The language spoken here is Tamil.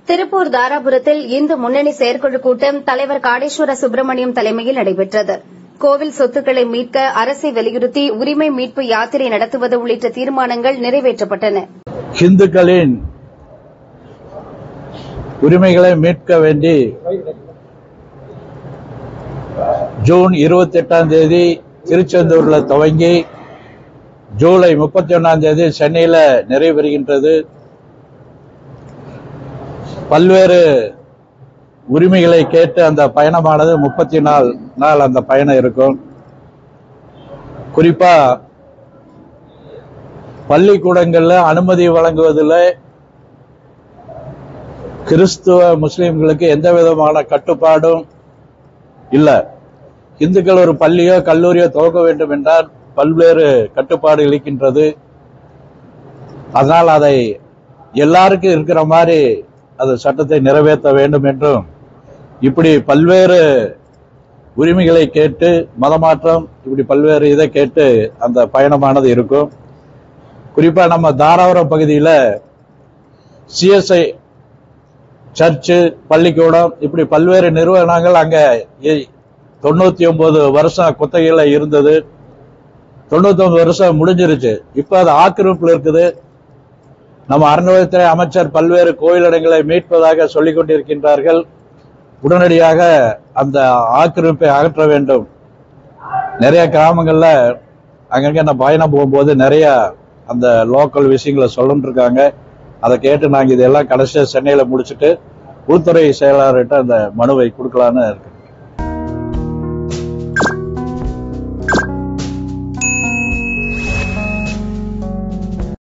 திருப்பூர் தாராபுரத்தில் இந்து முன்னணி செயற்குழு கூட்டம் தலைவர் காடேஸ்வர சுப்பிரமணியம் தலைமையில் நடைபெற்றது கோவில் சொத்துக்களை மீட்க அரசை வலியுறுத்தி உரிமை மீட்பு யாத்திரை நடத்துவது உள்ளிட்ட தீர்மானங்கள் நிறைவேற்றப்பட்டன இந்துக்களின் உரிமைகளை மீட்க வேண்டி ஜூன் இருபத்தி எட்டாம் தேதி திருச்செந்தூர்ல துவங்கி ஜூலை முப்பத்தி ஒன்னாம் தேதி சென்னையில நிறைவேறுகின்றது பல்வேறு உரிமைகளை கேட்டு அந்த பயணமானது முப்பத்தி நாலு நாள் அந்த பயணம் இருக்கும் குறிப்பா பள்ளிக்கூடங்கள்ல அனுமதி வழங்குவதில் கிறிஸ்துவ முஸ்லிம்களுக்கு எந்த விதமான கட்டுப்பாடும் இல்ல இந்துக்கள் ஒரு பள்ளியோ கல்லூரியோ துவக்க வேண்டும் என்றால் பல்வேறு கட்டுப்பாடு இருக்கின்றது அதனால் அதை எல்லாருக்கும் இருக்கிற மாதிரி அது சட்டத்தை நிறைவேற்ற வேண்டும் என்றும் இப்படி பல்வேறு உரிமைகளை கேட்டு மதமாற்றம் இப்படி பல்வேறு இதை கேட்டு அந்த பயணமானது இருக்கும் குறிப்பா நம்ம தாராபுரம் பகுதியில சிஎஸ்ஐ சர்ச்சு பள்ளிக்கூடம் இப்படி பல்வேறு நிறுவனங்கள் அங்க இ- தொண்ணூத்தி ஒன்பது வருஷம் குத்தகையில இருந்தது தொண்ணூத்தி ஒன்பது வருஷம் முடிஞ்சிருச்சு இப்ப அது ஆக்கிரமிப்புல இருக்குது நம்ம அறநிலையத்துறை அமைச்சர் பல்வேறு கோயிலிடங்களை மீட்பதாக சொல்லிக் கொண்டிருக்கின்றார்கள் உடனடியாக அந்த ஆக்கிரமிப்பை அகற்ற வேண்டும் நிறைய கிராமங்கள்ல அங்கங்க நான் பயணம் போகும்போது நிறைய அந்த லோக்கல் விஷயங்களை சொல்லணும் இருக்காங்க அதை கேட்டு நாங்க இதெல்லாம் கடைசியா சென்னையில முடிச்சுட்டு உள்துறை செயலாளர்கிட்ட அந்த மனுவை கொடுக்கலான்னு இருக்கோம்